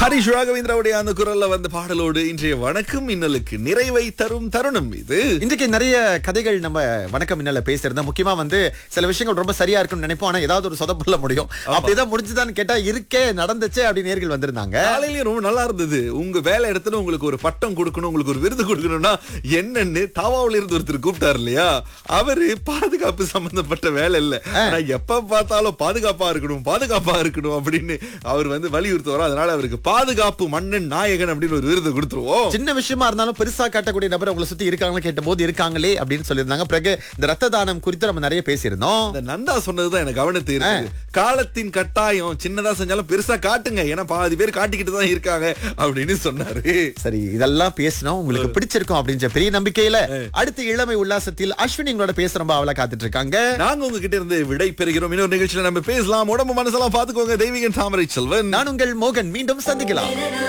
ஹரிஷ் ராகவேந்திராவுடைய அந்த குரல்ல வந்த பாடலோடு இன்றைய வணக்கம் இன்னலுக்கு நிறைவை தரும் தருணம் இது இன்றைக்கு நிறைய கதைகள் நம்ம வணக்கம் மின்னல பேசியிருந்தோம் முக்கியமா வந்து சில விஷயங்கள் ரொம்ப சரியா இருக்கும்னு நினைப்போம் ஆனா ஏதாவது ஒரு சொதப்பல்ல முடியும் அப்படிதான் முடிஞ்சுதான்னு கேட்டா இருக்கே நடந்துச்சே அப்படி நேர்கள் வந்திருந்தாங்க காலையிலயும் ரொம்ப நல்லா இருந்தது உங்க வேலை இடத்துல உங்களுக்கு ஒரு பட்டம் கொடுக்கணும் உங்களுக்கு ஒரு விருது கொடுக்கணும்னா என்னன்னு தாவாவில இருந்து ஒருத்தர் கூப்பிட்டாரு இல்லையா அவரு பாதுகாப்பு சம்பந்தப்பட்ட வேலை இல்ல ஆனா எப்ப பார்த்தாலும் பாதுகாப்பா இருக்கணும் பாதுகாப்பா இருக்கணும் அப்படின்னு அவர் வந்து வலியுறுத்துவார் அதனால அவருக்கு பாதுகாப்பு மன்னன் நாயகன் அப்படின்னு ஒரு விருது கொடுத்துருவோம் சின்ன விஷயமா இருந்தாலும் பெருசா காட்டக்கூடிய நபர் உங்களை சுத்தி இருக்காங்களா கேட்ட போது இருக்காங்களே அப்படின்னு சொல்லியிருந்தாங்க பிறகு இந்த ரத்த தானம் குறித்து நம்ம நிறைய பேசியிருந்தோம் அந்த நந்தா சொன்னதுதான் எனக்கு கவனத்தை இருக்கு காலத்தின் கட்டாயம் சின்னதா செஞ்சாலும் பெருசா காட்டுங்க ஏன்னா பாதி பேர் காட்டிக்கிட்டு தான் இருக்காங்க அப்படின்னு சொன்னாரு சரி இதெல்லாம் பேசணும் உங்களுக்கு பிடிச்சிருக்கும் அப்படின்ற பெரிய நம்பிக்கையில அடுத்த இளமை உல்லாசத்தில் அஸ்வினி உங்களோட பேச ரொம்ப அவளா காத்துட்டு இருக்காங்க நாங்க உங்ககிட்ட இருந்து விடை பெறுகிறோம் இன்னொரு நிகழ்ச்சியில நம்ம பேசலாம் உடம்பு மனசெல்லாம் பாத்துக்கோங்க தெய்வீகன் தாமரை செல்வன் நான் உங்கள் மோகன் மீண்டும் சந்திக்கலாம்